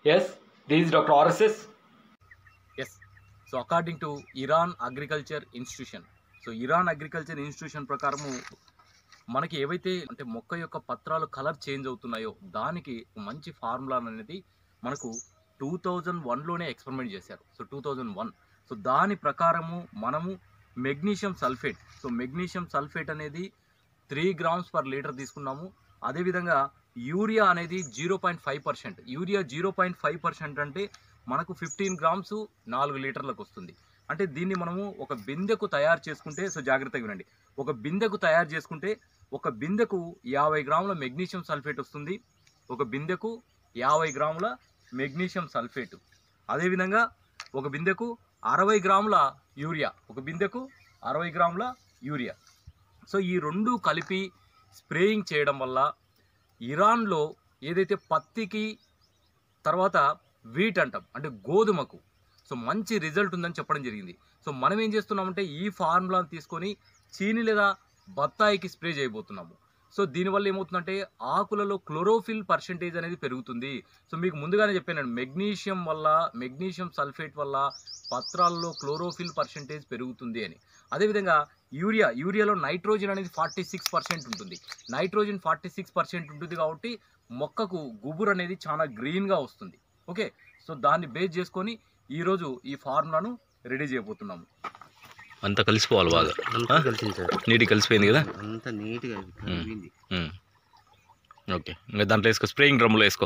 Yes, this is Dr. RSS. Yes so according to Iran agriculture institution so Iran agriculture institution ప్రకారము మనకి ఏవైతే అంటే మొక్క యొక్క పత్రాలు కలర్ చేంజ్ అవుతున్నాయో దానికి మంచి ఫార్ములా అనేది మనకు టూ థౌజండ్ వన్లోనే ఎక్స్పెరిమెంట్ చేశారు so two thousand one so దాని ప్రకారము మనము magnesium sulphate so magnesium sulphate అనేది త్రీ గ్రామ్స్ పర్ లీటర్ తీసుకున్నాము అదేవిధంగా యూరియా అనేది zero point five percent urea zero point five percent అంటే మనకు ఫిఫ్టీన్ గ్రామ్స్ నాలుగు లీటర్లకు వస్తుంది అంటే దీన్ని మనము ఒక బిందెకు తయారు చేసుకుంటే సో జాగ్రత్తగా వినండి ఒక బిందెకు తయారు చేసుకుంటే ఒక బిందెకు యాభై గ్రాముల మెగ్నీషియం సల్ఫేట్ వస్తుంది ఒక బిందెకు యాభై గ్రాముల మెగ్నీషియం సల్ఫేట్ అదేవిధంగా ఒక బిందెకు అరవై గ్రాముల యూరియా ఒక బిందెకు అరవై గ్రాముల యూరియా సో ఈ రెండు కలిపి స్ప్రేయింగ్ చేయడం వల్ల ఇరాన్లో ఏదైతే పత్తికి తర్వాత వీట్ అంటాం అంటే గోధుమకు సో మంచి రిజల్ట్ ఉందని చెప్పడం జరిగింది సో మనం ఏం చేస్తున్నామంటే ఈ ఫార్ములాను తీసుకొని చీని లేదా బత్తాయికి స్ప్రే చేయబోతున్నాము సో దీనివల్ల ఏమవుతుందంటే ఆకులలో క్లోరోఫిల్ పర్సెంటేజ్ అనేది పెరుగుతుంది సో మీకు ముందుగానే చెప్పాను మెగ్నీషియం వల్ల మెగ్నీషియం సల్ఫేట్ వల్ల పత్రాల్లో క్లోరోఫిల్ పర్సెంటేజ్ పెరుగుతుంది అని అదేవిధంగా యూరియా యూరియాలో నైట్రోజన్ అనేది ఫార్టీ సిక్స్ పర్సెంట్ ఉంటుంది నైట్రోజన్ ఫార్టీ సిక్స్ పర్సెంట్ ఉంటుంది కాబట్టి మొక్కకు గుబురు అనేది చాలా గ్రీన్గా వస్తుంది ఓకే సో దాన్ని బేస్ చేసుకొని ఈరోజు ఈ ఫార్ములాను రెడీ చేయబోతున్నాము అంతా కలిసిపోవాలి బాగా అంతా కలిసింది సార్ నీటి కలిసిపోయింది కదా అంతా నీట్గా కలిపింది ఉమ్. ఓకే ఇంకా దాంట్లో వేసుకో స్ప్రేయింగ్ డ్రమ్లో వేసుకో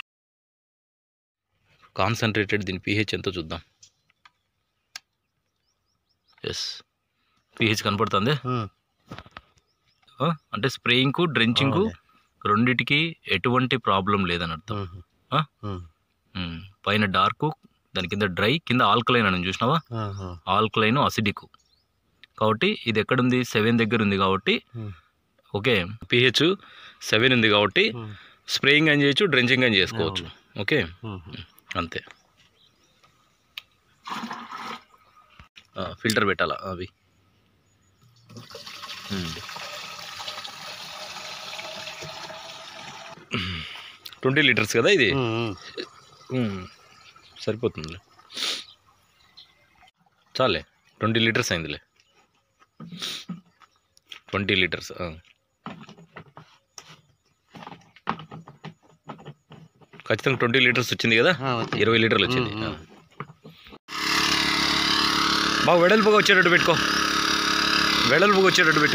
కాన్సన్ట్రేటెడ్ దీని పీహెచ్ ఎంతో చూద్దాం ఎస్ పీహెచ్ కనపడుతుంది ఆ, అంటే స్ప్రేయింగ్కు డ్రెంచింగ్కు రెండిటికి ఎటువంటి ప్రాబ్లం లేదని అర్థం ఆ? ఉమ్. పైన డార్క్ దాని కింద డ్రై కింద ఆల్కలైన్ అని చూసినావా ఆల్కలైన్ అసిడిక్ కాబట్టి ఇది ఎక్కడుంది సెవెన్ దగ్గర ఉంది కాబట్టి Hmm. ఓకే పిహెచ్ సెవెన్ ఉంది కాబట్టి స్ప్రేయింగ్ అని చేయొచ్చు డ్రెంచింగ్ అని చేసుకోవచ్చు ఓకే అంతే ఫిల్టర్ పెట్టాలా అవి ట్వంటీ లీటర్స్ కదా ఇది మ్మ్. సరిపోతుందిలే చాలే ట్వంటీ లీటర్స్ అయిందిలే ట్వంటీ లీటర్స్ ఆ. ఖచ్చితంగా ట్వంటీ లీటర్స్ వచ్చింది కదా ఇరవై లీటర్లు వచ్చింది మ్మ్, ఆ. బాగా వెడల్పుగా వచ్చేటట్టు పెట్టుకో వెడల్పుగా వచ్చేటట్టు పెట్టు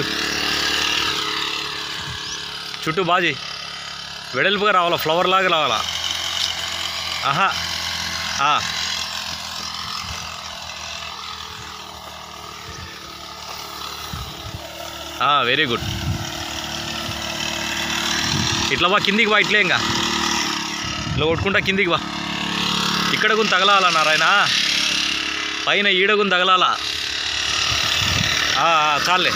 చుట్టూ బాజీ వెడల్పుగా రావాలా ఫ్లవర్ లాగా రావాలా ఆహా ఆ. ఆ, వెరీ గుడ్ ఇట్లా బా కిందికి బా ఇట్లే ఇంకా ఇట్లా కొట్టుకుంటా కిందికి బా ఇక్కడ గుని తగలాలా నారాయణ పైన ఈడగుని తగలాలా ఆ, ఆ, చాలే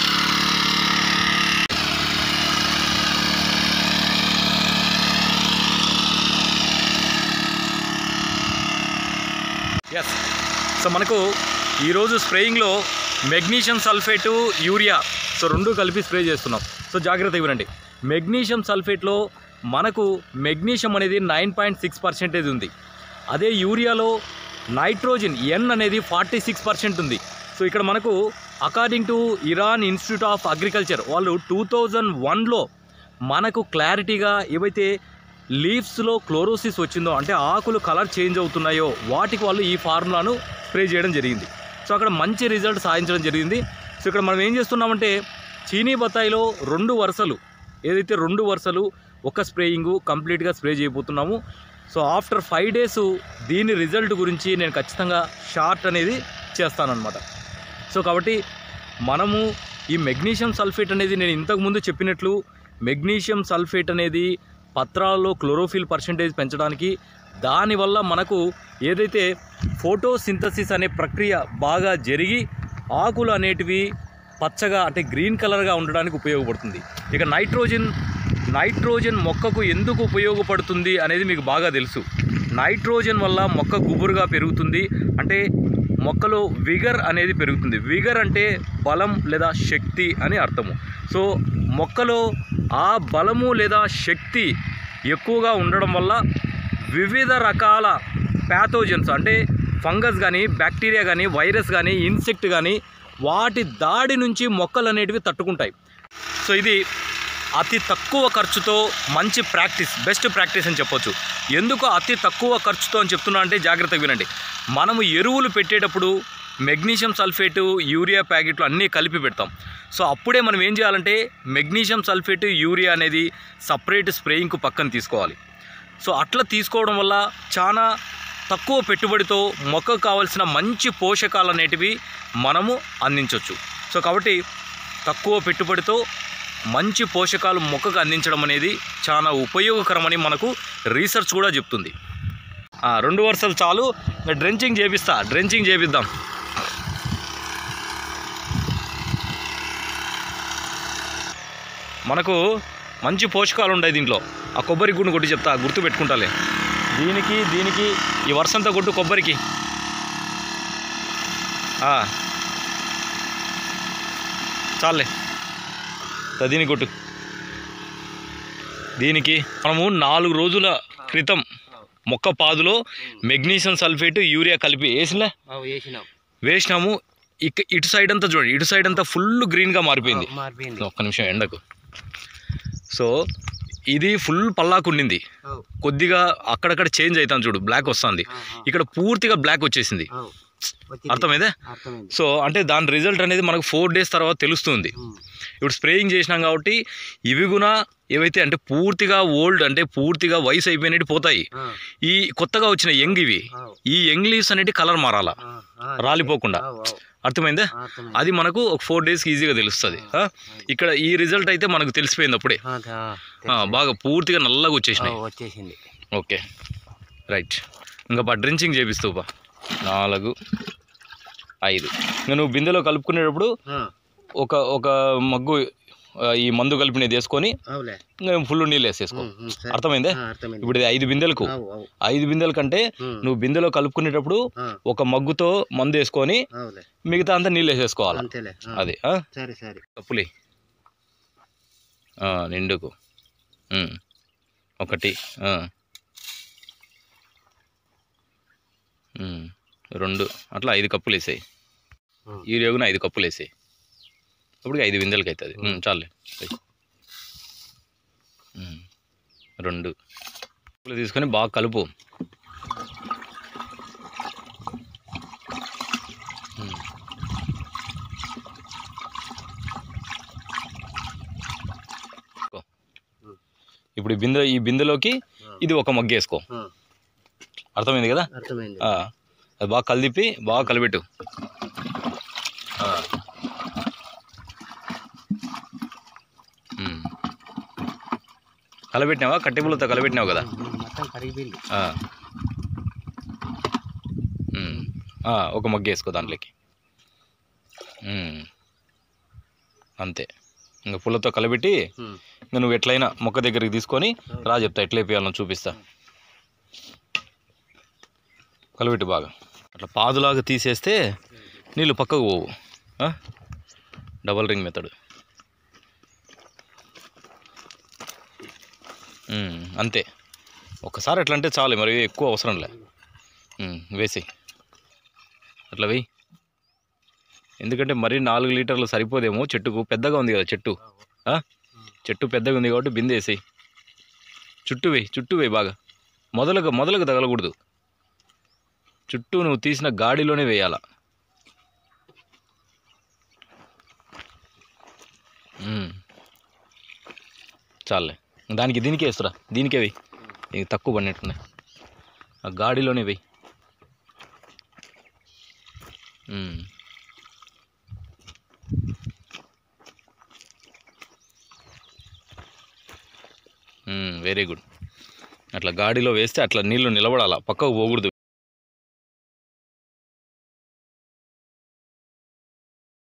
ఎస్ సో మనకు ఈరోజు స్ప్రేయింగ్లో మెగ్నీషియం సల్ఫేటు యూరియా సో రెండు కలిపి స్ప్రే చేస్తున్నాం సో జాగ్రత్త ఇవ్వండి మెగ్నీషియం సల్ఫేట్లో మనకు మెగ్నీషియం అనేది నైన్ పాయింట్ సిక్స్ పర్సెంటేజ్ ఉంది అదే యూరియాలో నైట్రోజన్ ఎన్ అనేది ఫార్టీ సిక్స్ పర్సెంట్ ఉంది సో ఇక్కడ మనకు according to Iran institute of agriculture వాళ్ళు టూ థౌజండ్ వన్లో మనకు క్లారిటీగా ఏవైతే లీవ్స్లో క్లోరోసిస్ వచ్చిందో అంటే ఆకులు కలర్ చేంజ్ అవుతున్నాయో వాటికి వాళ్ళు ఈ ఫార్ములాను స్ప్రే చేయడం జరిగింది సో అక్కడ మంచి రిజల్ట్ సాధించడం జరిగింది సో ఇక్కడ మనం ఏం చేస్తున్నామంటే చీనీ బత్తాయిలో రెండు వరుసలు ఏదైతే రెండు వరుసలు ఒక స్ప్రేయింగు కంప్లీట్గా స్ప్రే చేయబోతున్నాము సో ఆఫ్టర్ ఫైవ్ డేస్ దీని రిజల్ట్ గురించి నేను ఖచ్చితంగా షార్ట్ అనేది చేస్తానన్నమాట సో కాబట్టి మనము ఈ మెగ్నీషియం సల్ఫేట్ అనేది నేను ఇంతకుముందు చెప్పినట్లు మెగ్నీషియం సల్ఫేట్ అనేది పత్రాలలో క్లోరోఫిల్ పర్సెంటేజ్ పెంచడానికి దానివల్ల మనకు ఏదైతే ఫోటోసింథసిస్ అనే ప్రక్రియ బాగా జరిగి ఆకులు అనేటివి పచ్చగా అంటే గ్రీన్ కలర్గా ఉండడానికి ఉపయోగపడుతుంది ఇక నైట్రోజన్ నైట్రోజన్ మొక్కకు ఎందుకు ఉపయోగపడుతుంది అనేది మీకు బాగా తెలుసు నైట్రోజన్ వల్ల మొక్క గుబురుగా పెరుగుతుంది అంటే మొక్కలో విగర్ అనేది పెరుగుతుంది విగర్ అంటే బలం లేదా శక్తి అని అర్థము సో మొక్కలో ఆ బలము లేదా శక్తి ఎక్కువగా ఉండడం వల్ల వివిధ రకాల ప్యాథోజన్స్ అంటే ఫంగస్ కానీ బ్యాక్టీరియా కానీ వైరస్ కానీ ఇన్సెక్ట్ కానీ వాటి దాడి నుంచి మొక్కలు అనేటివి తట్టుకుంటాయి సో ఇది అతి తక్కువ ఖర్చుతో మంచి ప్రాక్టీస్ బెస్ట్ ప్రాక్టీస్ అని చెప్పొచ్చు ఎందుకు అతి తక్కువ ఖర్చుతో అని చెప్తున్నా అంటే జాగ్రత్తగా వినండి మనము ఎరువులు పెట్టేటప్పుడు మెగ్నీషియం సల్ఫేటు యూరియా ప్యాకెట్లు అన్నీ కలిపి పెడతాం సో అప్పుడే మనం ఏం చేయాలంటే మెగ్నీషియం సల్ఫేటు యూరియా అనేది సపరేట్ స్ప్రేయింగ్కు పక్కన తీసుకోవాలి సో అట్లా తీసుకోవడం వల్ల చాలా తక్కువ పెట్టుబడితో మొక్కకు కావాల్సిన మంచి పోషకాలు అనేటివి మనము అందించవచ్చు సో కాబట్టి తక్కువ పెట్టుబడితో మంచి పోషకాలు మొక్కకు అందించడం అనేది చాలా ఉపయోగకరమని మనకు రీసెర్చ్ కూడా చెప్తుంది ఆ, రెండు వరుసలు చాలు డ్రెంచింగ్ చేపిస్తా డ్రెంచింగ్ చేపిద్దాం మనకు మంచి పోషకాలు ఉన్నాయి దీంట్లో ఆ కొబ్బరి గుండు కొట్టి చెప్తా గుర్తు పెట్టుకుంటాలే దీనికి దీనికి ఈ వరుసంతా కొట్టు కొబ్బరికి ఆ. చాలే దా దీనికి కొట్టు దీనికి మనము నాలుగు రోజుల క్రితం మొక్క పాదులో మెగ్నీషియం సల్ఫేట్ యూరియా కలిపి వేసినా వేసినాం వేసినాము ఇక ఇటు సైడ్ అంతా చూడండి ఇటు సైడ్ అంతా ఫుల్ గ్రీన్గా మారిపోయింది మారిపోయింది ఒక్క నిమిషం ఎండకు సో ఇది ఫుల్ పల్లాకు ఉండింది అవు, కొద్దిగా అక్కడక్కడ చేంజ్ అవుతాం చూడు బ్లాక్ వస్తుంది ఆ, ఆ, ఇక్కడ పూర్తిగా బ్లాక్ వచ్చేసింది అవు. వచ్చింది. అర్థమైందే అర్థమైంది సో అంటే దాని రిజల్ట్ అనేది మనకు ఫోర్ డేస్ తర్వాత తెలుస్తుంది ఉమ్, ఇప్పుడు స్ప్రేయింగ్ చేసినాం కాబట్టి ఇవి కూడా ఏవైతే అంటే పూర్తిగా ఓల్డ్ అంటే పూర్తిగా వయసు అయిపోయినట్టు పోతాయి ఆ, ఈ కొత్తగా వచ్చిన యంగ్ ఇవి అవు, ఈ యంగ్ లీవ్స్ అనేటి కలర్ మారాలా ఆ, ఆ, రాలిపోకుండా అవు, అవు, అర్థమైందే అర్థమైంది. అది మనకు ఒక ఫోర్ డేస్కి ఈజీగా తెలుస్తుంది ఆ? ఇక్కడ ఈ రిజల్ట్ అయితే మనకు తెలిసిపోయింది అప్పుడే ఆ, ఆ, ఆ, బాగా పూర్తిగా నల్లగా వచ్చేసినాయి అవు, వచ్చేసింది ఓకే రైట్ ఇంకా బా డ్రించింగ్ చేపిస్తూ బా నాలుగు ఐదు ఇంకా నువ్వు బిందెలో కలుపుకునేటప్పుడు ఆ, ఒక ఒక మగ్గు ఆ, ఈ మందు కలిపినది వేసుకొని అవులే ఇంకా ఫుల్ నీళ్ళు వేసేసుకో ఉమ్, ఉమ్, సరే. అర్థమైందే ఆ, అర్థమైంది ఇప్పుడు ఇది ఐదు బిందెలకు అవు, అవు, ఐదు బిందెల కంటే ఉమ్, నువ్వు బిందెలో కలుపుకునేటప్పుడు ఆ, ఒక మగ్గుతో మందు వేసుకొని అవులే మిగతా అంతా నీళ్ళు వేసేసుకోవాలి అంతేలే ఆ, అది ఆ? సరే సరే కప్పులే ఆ, నిండుకు ఉమ్. ఒకటి ఆ. ఉమ్. రెండు అట్లా ఐదు కప్పులు వేసాయి ఉమ్. యూరియాగున ఐదు కప్పులు వేసాయి అప్పుడు ఐదు బిందెలకి అవుతుంది ఉమ్, చాలే వెయ్. ఉమ్. రెండు కప్పులు తీసుకొని బాగా కలుపు ఉమ్. కో. ఇప్పుడు ఈ బిందె ఈ బిందెలోకి ఇది ఒక మగ్గు వేసుకో ఆ, అర్థమైంది కదా అర్థమైంది ఆ, అది బాగా కలిపి బాగా కలిపెట్టు ఆ. ఉమ్. కలబెట్టినావా కట్టెపులతో కలబెట్టినావు కదా ఉమ్, ఉమ్, మొత్తం కరిగిపోయింది ఆ. ఉమ్. ఆ, ఒక మగ్గు వేసుకో దాంట్లోకి ఉమ్. అంతే ఇంకా పుల్లతో కలబెట్టి ఉమ్, ఇంకా నువ్వు ఎట్లయినా మొక్క దగ్గరికి తీసుకొని రా చెప్తా ఎట్లా వేయాలో చూపిస్తా కలబెట్టి బాగా అట్లా పాదులాగా తీసేస్తే నీళ్ళు పక్కకు పోవు ఆ? డబల్ రింగ్ మెథడ్ ఉమ్, అంతే ఒకసారి ఎట్లా అంటే చాలు మరి ఎక్కువ అవసరం లే ఉమ్, వేసేయ్ అట్లా వెయ్యి ఎందుకంటే మరీ నాలుగు లీటర్లు సరిపోదేమో చెట్టుకు పెద్దగా ఉంది కదా చెట్టు ఆ? చెట్టు పెద్దగా ఉంది కాబట్టి బిందె వేసేయి చుట్టూ వేయి చుట్టూ వేయి బాగా మొదలుగా మొదలుగా తగలకూడదు చుట్టూ నువ్వు తీసిన గాడిలోనే వేయాల ఉమ్. చాలే దానికి దీనికే వేస్తురా దీనికే వెయ్యి దీనికి తక్కువ పడినట్టున్నాయి ఆ గాడిలోనే వెయ్యి ఉమ్. వెరీ గుడ్ అట్లా గాడిలో వేస్తే అట్లా నీళ్లు నిలబడాలా పక్కకు పోకూడదు